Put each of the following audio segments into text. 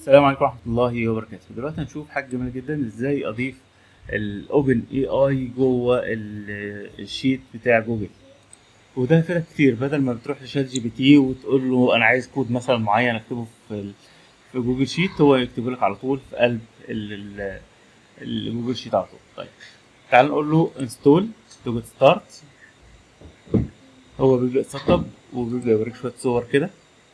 السلام عليكم ورحمة الله وبركاته دلوقتي هنشوف حاجة جميلة جدا ازاي اضيف الاوبن اي اي جوه ال- الشيت بتاع جوجل وده هيفيدك كتير بدل ما بتروح لشات جي بي تي وتقول له انا عايز كود مثلا معين اكتبه في ال- في جوجل شيت هو يكتبه لك على طول في قلب ال- ال- الجوجل شيت على طول طيب تعال نقول له انستول تو جيت ستارت هو بيبدأ يتسطب وبيبدأ يوريك شوية صور كده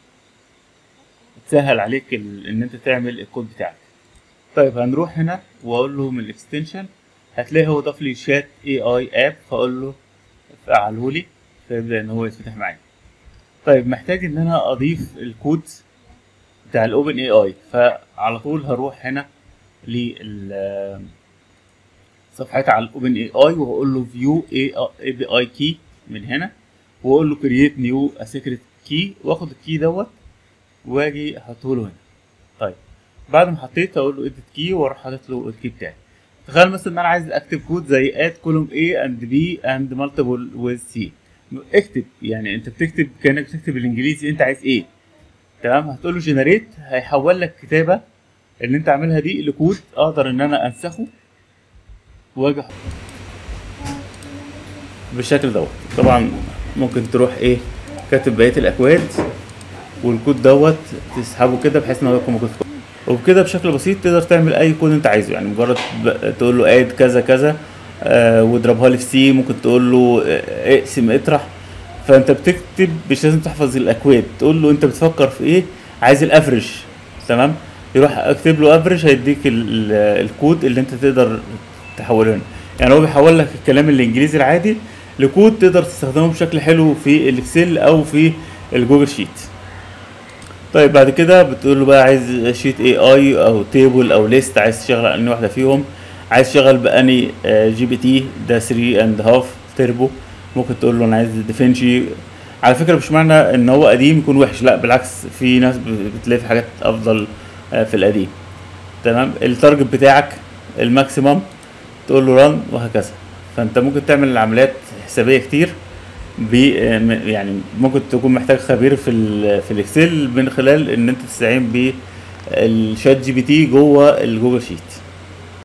تسهل عليك ال... ان انت تعمل الكود بتاعك طيب هنروح هنا واقول له من الاكستنشن هتلاقي هو ضاف لي شات اي اي اب فاقول له فعله لي فيبدا ان هو يتفتح معايا طيب محتاج ان انا اضيف الكود بتاع الاوبن اي اي فعلى طول هروح هنا لل صفحتي على الاوبن اي اي وهقول له فيو اي بي اي كي من هنا واقول له كرييت نيو سيكريت كي واخد الكي دوت واجي احطه له هنا طيب بعد ما حطيت اقول له اديت كي واروح حاطط له الكي بتاعي تخيل مثلا ان انا عايز اكتب كود زي اد كولوم A اند B اند مالتيبل ويز سي اكتب يعني انت بتكتب كانك بتكتب بالانجليزي انت عايز ايه تمام هتقول له جنريت هيحول لك كتابه اللي انت عاملها دي لكود اقدر ان انا انسخه واجي أحطه بالشكل دوت طبعا ممكن تروح ايه كاتب بقيه الاكواد والكود دوت تسحبه كده بحيث ان هو يكون موجود في الكود. وبكده بشكل بسيط تقدر تعمل اي كود انت عايزه يعني مجرد ب- تقول له اد كذا كذا آه واضربها لي في سي ممكن تقول له آه، اقسم اطرح فانت بتكتب مش لازم تحفظ الاكواد تقول له انت بتفكر في ايه عايز الافرج تمام يروح اكتب له افرج هيديك ال- ال- الكود اللي انت تقدر تحوله هنا يعني هو بيحول لك الكلام الانجليزي العادي لكود تقدر تستخدمه بشكل حلو في الاكسل او في الجوجل شيت طيب بعد كده بتقول له بقى عايز شيت اي اي او تيبل او ليست عايز تشتغل على انهي واحده فيهم عايز تشتغل باني جي بي تي ده 3 اند هاف تربو ممكن تقول له انا عايز ديفينشي على فكره مش معنى ان هو قديم يكون وحش لا بالعكس في ناس ب- بتلاقي في حاجات افضل آه، في القديم تمام التارجت بتاعك الماكسيمم تقول له ران وهكذا فانت ممكن تعمل العمليات حسابيه كتير ب يعني ممكن تكون محتاج خبير في ال في الاكسل من خلال ان انت تستعين بالشات جي بي تي جوه الجوجل شيت